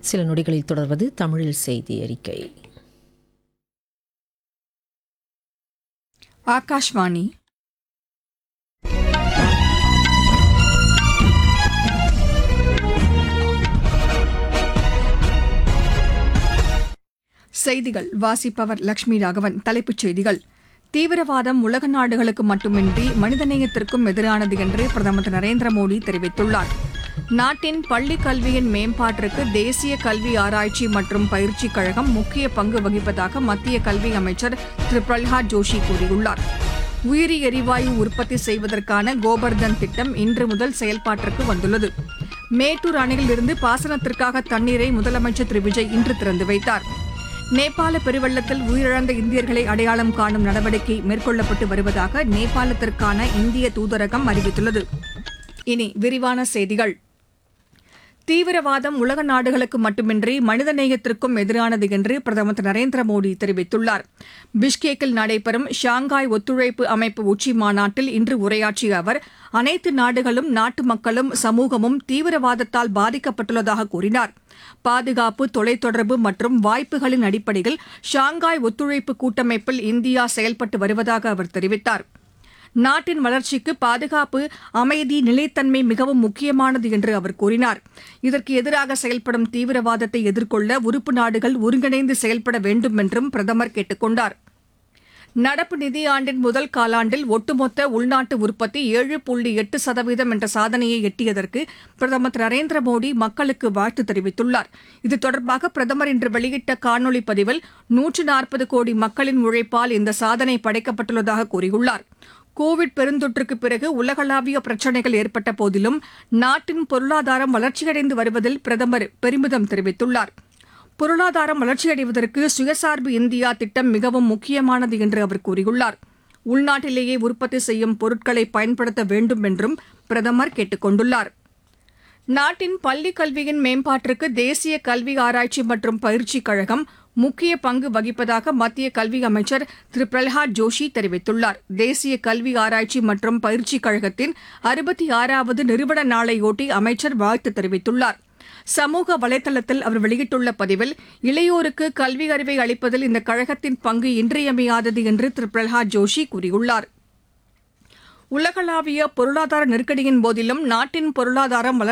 சில நொடிகளில் தொடர்வது தமிழில் செய்தி அறிக்கை ஆகாஷ்வாணி செய்திகள் வாசிப்பவர் லட்சுமி ராகவன் தலைப்புச் செய்திகள் தீவிரவாதம் உலக நாடுகளுக்கு மட்டுமின்றி மனிதநேயத்திற்கும் எதிரானது என்று பிரதமர் திரு நரேந்திர மோடி தெரிவித்துள்ளார் நாட்டின் பள்ளிக் கல்வியின் மேம்பாட்டிற்கு தேசிய கல்வி ஆராய்ச்சி மற்றும் பயிற்சிக் கழகம் முக்கிய பங்கு வகிப்பதாக மத்திய கல்வி அமைச்சர் திரு பிரல்ஹாத் ஜோஷி கூறியுள்ளார் உயிரி எரிவாயு உற்பத்தி செய்வதற்கான கோபர்தன் திட்டம் இன்று முதல் செயல்பாட்டிற்கு வந்துள்ளது மேட்டூர் அணையிலிருந்து பாசனத்திற்காக தண்ணீரை முதலமைச்சர் திரு விஜய் இன்று திறந்து வைத்தார் நேபாள பெருவெள்ளத்தில் உயிரிழந்த இந்தியர்களை அடையாளம் காணும் நடவடிக்கை மேற்கொள்ளப்பட்டு வருவதாக நேபாளத்திற்கான இந்திய தூதரகம் அறிவித்துள்ளது இனி விரிவான செய்திகள் தீவிரவாதம் உலக நாடுகளுக்கு மட்டுமின்றி மனிதநேயத்திற்கும் எதிரானது என்று பிரதமர் திரு நரேந்திர மோடி தெரிவித்துள்ளார் பிஷ்கேக்கில் நடைபெறும் ஷாங்காய் ஒத்துழைப்பு அமைப்பு உச்சி மாநாட்டில் இன்று உரையாற்றிய அவர் அனைத்து நாடுகளும் நாட்டு மக்களும் சமூகமும் தீவிரவாதத்தால் பாதிக்கப்பட்டுள்ளதாக கூறினார் பாதுகாப்பு தொலைத்தொடர்பு மற்றும் வாய்ப்புகளின் அடிப்படையில் ஷாங்காய் ஒத்துழைப்பு கூட்டமைப்பில் இந்தியா செயல்பட்டு வருவதாக அவர் தெரிவித்தார் நாட்டின் வளர்ச்சிக்கு பாதுகாப்பு அமைதி நிலைத்தன்மை மிகவும் முக்கியமானது என்று அவர் கூறினார் இதற்கு எதிராக செயல்படும் தீவிரவாதத்தை எதிர்கொள்ள உறுப்பு நாடுகள் ஒருங்கிணைந்து செயல்பட வேண்டும் என்றும் பிரதமர் கேட்டுக் கொண்டார் நடப்பு நிதியாண்டின் முதல் காலாண்டில் ஒட்டுமொத்த உள்நாட்டு உற்பத்தி ஏழு புள்ளி எட்டு சதவீதம் என்ற சாதனையை எட்டியதற்கு பிரதமர் திரு நரேந்திர மோடி மக்களுக்கு வாழ்த்து தெரிவித்துள்ளார் இது தொடர்பாக பிரதமர் இன்று வெளியிட்ட காணொலி பதிவில் நூற்று நாற்பது கோடி மக்களின் உழைப்பால் இந்த சாதனை படைக்கப்பட்டுள்ளதாக கூறியுள்ளார் கோவிட் பெருந்தொற்றுக்கு பிறகு உலகளாவிய பிரச்சினைகள் ஏற்பட்ட போதிலும் நாட்டின் பொருளாதாரம் வளர்ச்சியடைந்து வருவதில் பிரதமர் பெருமிதம் தெரிவித்துள்ளார் பொருளாதாரம் வளர்ச்சியடைவதற்கு சுயசார்பு இந்தியா திட்டம் மிகவும் முக்கியமானது என்று அவர் கூறியுள்ளார் உள்நாட்டிலேயே உற்பத்தி செய்யும் பொருட்களை பயன்படுத்த வேண்டும் என்றும் பிரதமர் கேட்டுக் கொண்டுள்ளார் நாட்டின் பள்ளிக் கல்வியின் மேம்பாட்டிற்கு தேசிய கல்வி ஆராய்ச்சி மற்றும் பயிற்சிக் கழகம் முக்கிய பங்கு வகிப்பதாக மத்திய கல்வி அமைச்சர் திரு பிரல்ஹாத் ஜோஷி தெரிவித்துள்ளார் தேசிய கல்வி ஆராய்ச்சி மற்றும் பயிற்சிக் கழகத்தின் அறுபத்தி ஆறாவது நிறுவன நாளையொட்டி அமைச்சர் வாழ்த்து தெரிவித்துள்ளார் சமூக வலைதளத்தில் அவர் வெளியிட்டுள்ள பதிவில் இளையோருக்கு கல்வி அறிவை அளிப்பதில் இந்த கழகத்தின் பங்கு இன்றியமையாதது என்று திரு பிரல்ஹாத் ஜோஷி கூறியுள்ளார் உலகளாவிய பொருளாதார நெருக்கடியின் போதிலும் நாட்டின் பொருளாதாரம் வளர்ச்சி